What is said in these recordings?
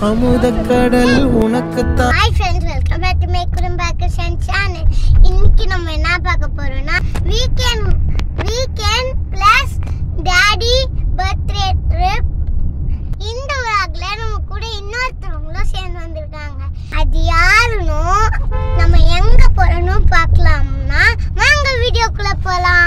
அமுதக்கடல் உனக்குத்தான் hi friends welcome back to my குடும்பாக்கர்ஷன் channel இன்னைக்கு நம்ம என்ன பார்க்க போறோம்னா weekend weekend plus daddy birthday trip இந்த vlogல நம்ம கூட இன்னொருத்தவங்களும் சேர்ந்து வந்திருக்காங்க அது யாருன்னு நம்ம எங்க போறோம்னு பார்க்கலாம்னா வாங்க வீடியோக்குள்ள போலாம்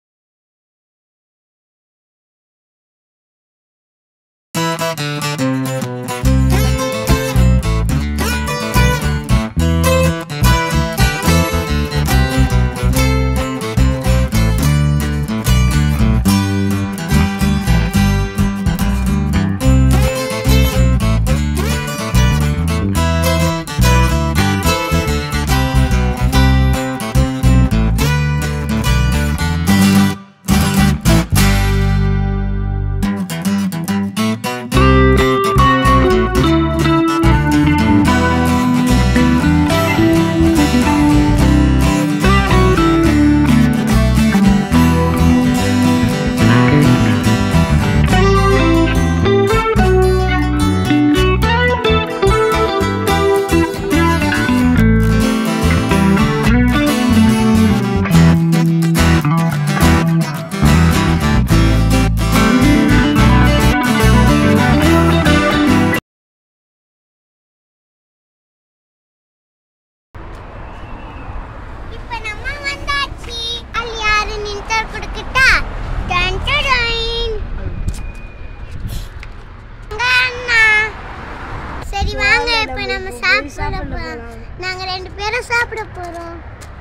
இப்ப நம்ம வந்தாச்சு அது யாரு நின்டர் கொடுக்கிட்டா டன் டன் அண்ணா சரி வாங்க இப்ப நம்ம சாப்பிட போறோம் நாங்க ரெண்டு பேரும் சாப்பிட போறோம்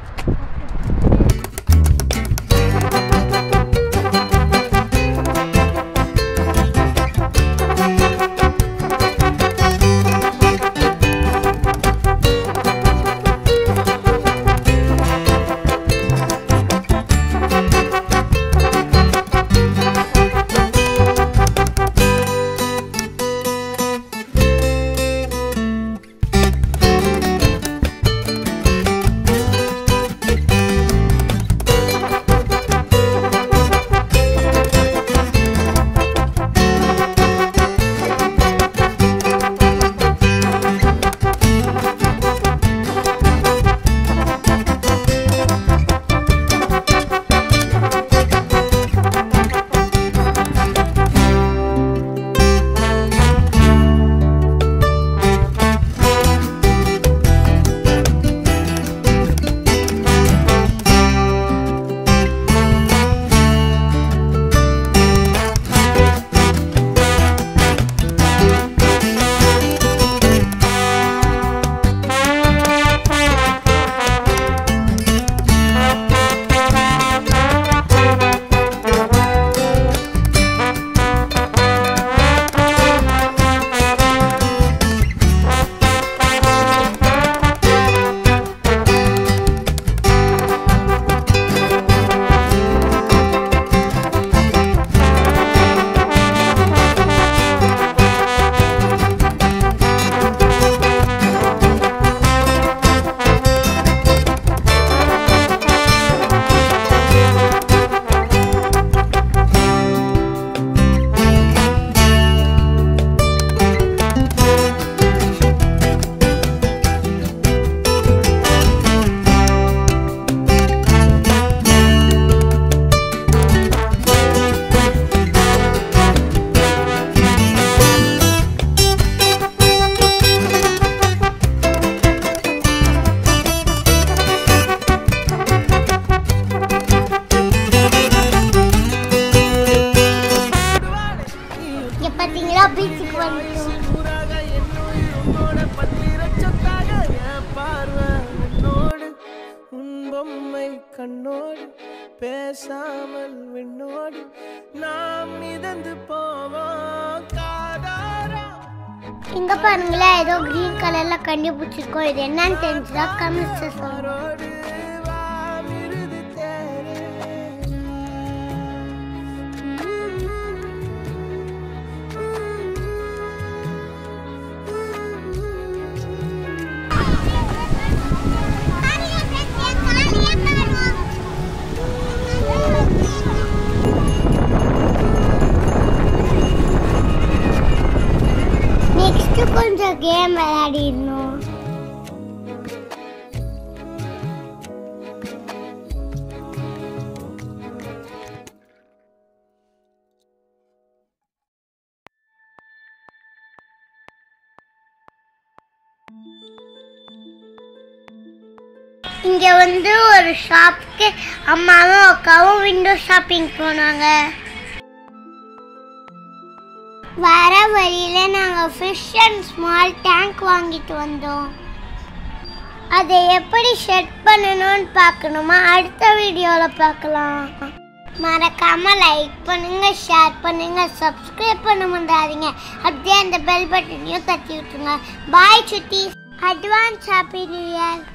இங்க பாத்தீங்களா பீச்சுக்கு வந்துட்டோம் ஊராக என்னுயிர் உன்னோட பத்திர சொத்தாக என் பார்வை உன்னோடு உன் பொம்மை கண்ணோடு பேசாமல் விண்ணோடு நாம் மிதந்து போவோம் காதாரா இங்க பாருங்களேன் ஏதோ கிரீன் கலர்ல கண்டுபிடிச்சிருக்கோம் இது என்னன்னு தெரிஞ்சுதா கமெண்ட்ஸ் சொல்லுங்க ரோடு வா மிருது தேரே நெக்ஸ்ட் கொஞ்ச விளையாடிடணும் இங்க வந்து ஒரு ஷாப்புக்கு அம்மாவும் அக்காவும் விண்டோ ஷாப்பிங் போனாங்க வர வழியில நாங்க ஃபிஷ் அண்ட் ஸ்மால் டேங்க் வாங்கிட்டு வந்தோம் அதை எப்படி செட் பண்ணணும்னு பார்க்கணுமா அடுத்த வீடியோல பார்க்கலாம் மறக்காம லைக் பண்ணுங்க ஷேர் பண்ணுங்க சப்ஸ்கிரைப் பண்ண மறந்துடாதீங்க அப்படியே அந்த பெல் பட்டனையும் தட்டி விட்டுருங்க பாய் சுட்டி அட்வான்ஸ் ஹாப்பி நியூ இயர்